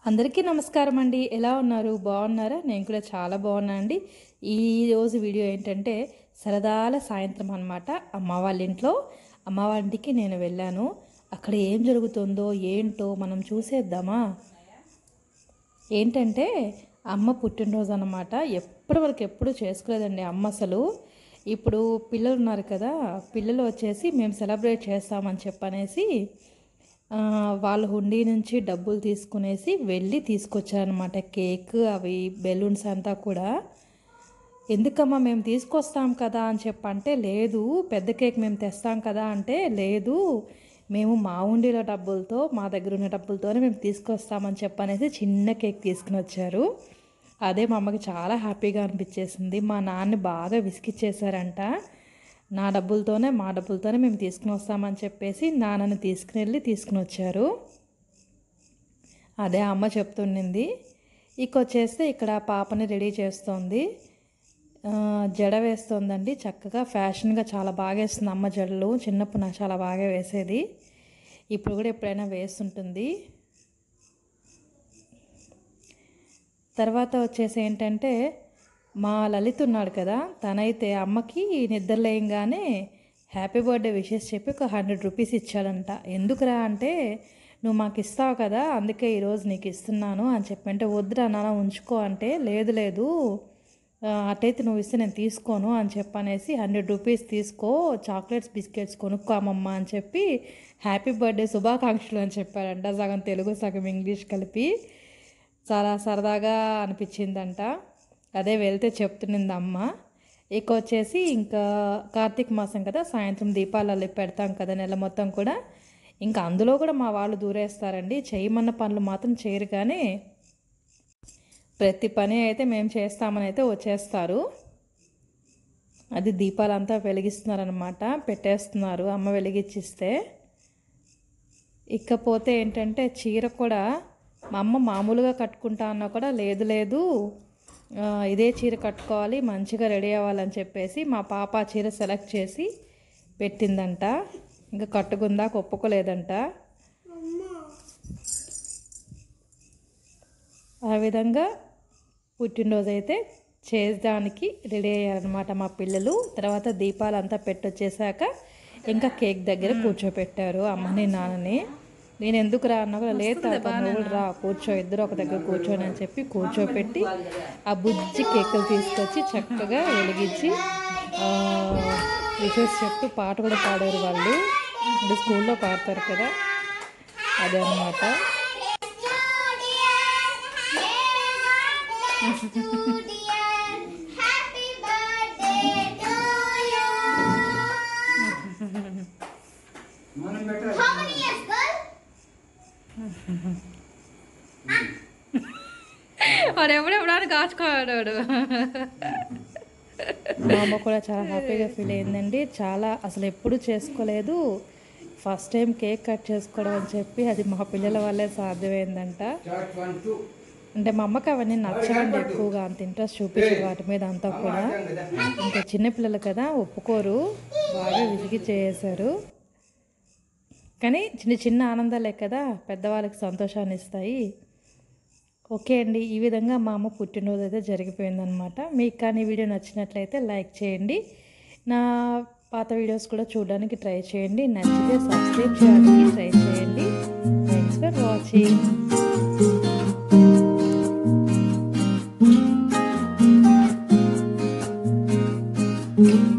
అందరికీ నమస్కారం అండి ఎలా ఉన్నారు బాగున్నారా నేను కూడా చాలా బాగున్నా అండి ఈ రోజు వీడియో ఏంటంటే సరదాల సాయంత్రం అన్నమాట అమ్మ వాళ్ళ ఇంట్లో అమ్మ వాళ్ళ ఇంటికి నేను వెళ్ళాను అక్కడ ఏం జరుగుతుందో ఏంటో మనం చూసేద్దామా ఏంటంటే అమ్మ పుట్టినరోజు అన్నమాట ఎప్పటి వరకు ఎప్పుడు చేసుకోలేదండి అమ్మ అసలు ఇప్పుడు పిల్లలు ఉన్నారు కదా పిల్లలు వచ్చేసి మేము సెలబ్రేట్ చేస్తామని చెప్పనేసి ఆ, వాళ్ళ హుండీ నుంచి డబ్బులు తీసుకునేసి వెళ్ళి తీసుకొచ్చారనమాట కేక్ అవి బెలూన్స్ అంతా కూడా ఎందుకమ్మా మేము తీసుకొస్తాం కదా అని చెప్పంటే లేదు పెద్ద కేక్ మేము తెస్తాం కదా అంటే లేదు మేము మా ఉండిలో డబ్బులతో మా దగ్గర ఉన్న డబ్బులతోనే మేము తీసుకొస్తామని చెప్పనేసి చిన్న కేక్ తీసుకుని వచ్చారు అదే మా అమ్మకి చాలా హ్యాపీగా అనిపించేసింది మా నాన్న బాగా విసిగిచ్చేసారంట నా డబ్బులతోనే మా డబ్బులతోనే మేము తీసుకుని వస్తామని చెప్పేసి నాన్నని తీసుకుని వెళ్ళి తీసుకుని వచ్చారు అదే అమ్మ చెప్తుండింది ఇక వచ్చేస్తే ఇక్కడ పాపని రెడీ చేస్తోంది ఆ, జడ వేస్తోందండి చక్కగా ఫ్యాషన్గా చాలా బాగా వేస్తుంది అమ్మ జడలు చిన్నప్పుడు నాకు చాలా బాగా వేసేది ఇప్పుడు కూడా ఎప్పుడైనా వేస్తుంటుంది తర్వాత వచ్చేసి ఏంటంటే మా లలిత్ ఉన్నాడు కదా తనైతే అమ్మకి నిద్రలేయంగానే హ్యాపీ బర్త్డే విషెస్ చెప్పి ఒక హండ్రెడ్ రూపీస్ ఇచ్చాడంట ఎందుకురా అంటే నువ్వు మాకు ఇస్తావు కదా అందుకే ఈరోజు నీకు ఇస్తున్నాను అని చెప్పి అంటే వద్దురా నాన్న ఉంచుకో అంటే లేదు లేదు ఆ, అటైతే నువ్వు ఇస్తే నేను తీసుకోను అని చెప్పనేసి హండ్రెడ్ రూపీస్ తీసుకో చాక్లెట్స్ బిస్కెట్స్ కొనుక్కో అమ్మమ్మ అని చెప్పి హ్యాపీ బర్త్డే శుభాకాంక్షలు అని చెప్పాడంట సగం తెలుగు సగం ఇంగ్లీష్ కలిపి చాలా సరదాగా అనిపించిందంట అదే వెళ్తే చెప్తున్నింది అమ్మ ఇక వచ్చేసి ఇంకా కార్తీక మాసం కదా సాయంత్రం దీపాలు అల్లి పెడతాం కదా నెల మొత్తం కూడా ఇంకా అందులో కూడా మా వాళ్ళు దూరేస్తారండి చేయమన్న పనులు మాత్రం చేయరు కానీ ప్రతి పని అయితే మేము చేస్తామని అయితే వచ్చేస్తారు అది దీపాలంతా వెలిగిస్తున్నారనమాట పెట్టేస్తున్నారు అమ్మ వెలిగించిస్తే ఇకపోతే ఏంటంటే చీర కూడా మా అమ్మ మామూలుగా కట్టుకుంటా అన్నా కూడా లేదు లేదు ఆ, ఇదే చీర కట్టుకోవాలి మంచిగా రెడీ అవ్వాలని చెప్పేసి మా పాప ఆ చీర సెలెక్ట్ చేసి పెట్టిందంట ఇంకా కట్టుకుందాక ఒప్పుకోలేదంట ఆ విధంగా పుట్టినరోజు అయితే చేసడానికి రెడీ అయ్యారనమాట మా పిల్లలు తర్వాత దీపాలు అంతా పెట్టొచ్చేసాక ఇంకా కేక్ దగ్గర కూర్చోపెట్టారు అమ్మని నాన్నని నేను ఎందుకు రా అన్నా కూడా లేదు తాత నువ్వు రా కూర్చో ఇద్దరు ఒక దగ్గర కూర్చోని అని చెప్పి కూర్చోపెట్టి ఆ బుజ్జి కేకులు తీసుకొచ్చి చక్కగా వెలిగించి విషెస్ చెప్తూ పాట కూడా పాడారు వాళ్ళు అంటే స్కూల్లో పాడతారు కదా అదే అన్నమాట Happy birthday to you. How many years, girl? వాడు ఎప్పుడెప్పుడు కాచుకోవాడు మా అమ్మ కూడా చాలా హ్యాపీగా ఫీల్ అయిందండి చాలా అసలు ఎప్పుడు చేసుకోలేదు ఫస్ట్ టైం కేక్ కట్ చేసుకోవడం అని చెప్పి అది మా పిల్లల వల్లే సాధ్యమైందంట అంటే మా అమ్మకి అవన్నీ నచ్చవండి ఎక్కువగా అంత ఇంట్రెస్ట్ చూపించదు వాటి మీద అంతా కూడా ఇంకా చిన్నపిల్లలు కదా ఒప్పుకోరు బాగా విసిగి చేసేసారు కానీ చిన్న చిన్న ఆనందాలే కదా పెద్దవాళ్ళకి సంతోషాన్ని ఇస్తాయి ఓకే అండి ఈ విధంగా మా అమ్మ పుట్టినరోజు అయితే జరిగిపోయిందనమాట మీకు కానీ ఈ వీడియో నచ్చినట్లయితే లైక్ చేయండి నా పాత వీడియోస్ కూడా చూడడానికి ట్రై చేయండి నచ్చితే సబ్స్క్రైబ్ చేయడానికి ట్రై చేయండి థ్యాంక్స్ ఫర్ వాచింగ్